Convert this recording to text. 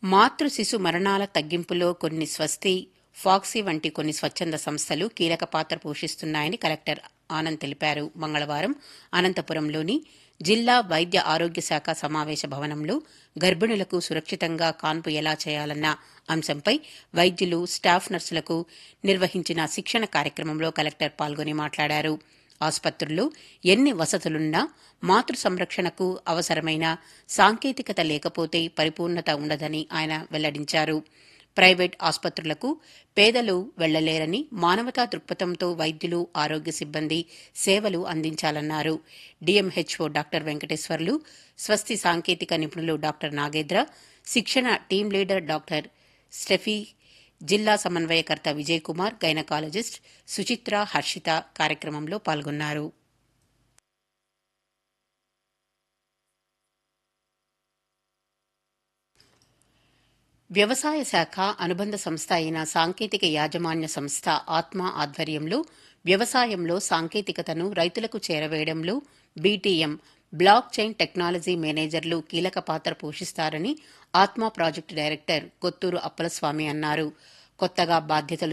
మాతృ శిశు మరణాల తగ్గింపులో కొన్ని స్వస్తి ఫాక్సీ వంటి కొన్ని స్వచ్ఛంద సంస్థలు కీలక పాత్ర పోషిస్తున్నాయని కలెక్టర్ ఆనంద్ తెలిపారు మంగళవారం అనంతపురంలోని జిల్లా వైద్య ఆరోగ్య శాఖ సమావేశ భవనంలో గర్భిణులకు సురక్షితంగా కాన్పు ఎలా చేయాలన్న అంశంపై వైద్యులు స్టాఫ్ నర్సులకు నిర్వహించిన శిక్షణ కార్యక్రమంలో కలెక్టర్ పాల్గొని మాట్లాడారు ఆసుపత్రుల్లో ఎన్ని వసతులున్నా మాతృ సంరక్షణకు అవసరమైన సాంకేతికత లేకపోతే పరిపూర్ణత ఉండదని ఆయన వెల్లడించారు ప్రైవేట్ ఆసుపత్రులకు పేదలు వెళ్లలేరని మానవతా దృక్పథంతో వైద్యులు ఆరోగ్య సిబ్బంది సేవలు అందించాలన్నారు డీఎంహెచ్ఓ డాక్టర్ వెంకటేశ్వర్లు స్వస్తి సాంకేతిక నిపుణులు డాక్టర్ నాగేంద్ర శిక్షణ టీం లీడర్ డాక్టర్ స్టెఫీ జిల్లా సమన్వయకర్త విజయ్ కుమార్ గైనకాలజిస్ట్ సుచిత్ర హర్షిత కార్యక్రమంలో పాల్గొన్నారు వ్యవసాయ శాఖ అనుబంధ సంస్థ అయిన సాంకేతిక యాజమాన్య సంస్థ ఆత్మ ఆధ్వర్యంలో వ్యవసాయంలో సాంకేతికతను రైతులకు చేరవేయడంలో BTM block chain technology managers కీలక పాత్ర పోషిస్తారని ఆత్మ ప్రాజెక్టు డైరెక్టర్ కొత్తూరు అప్పలస్వామి అన్నారు కొత్తగా బాధ్యతలు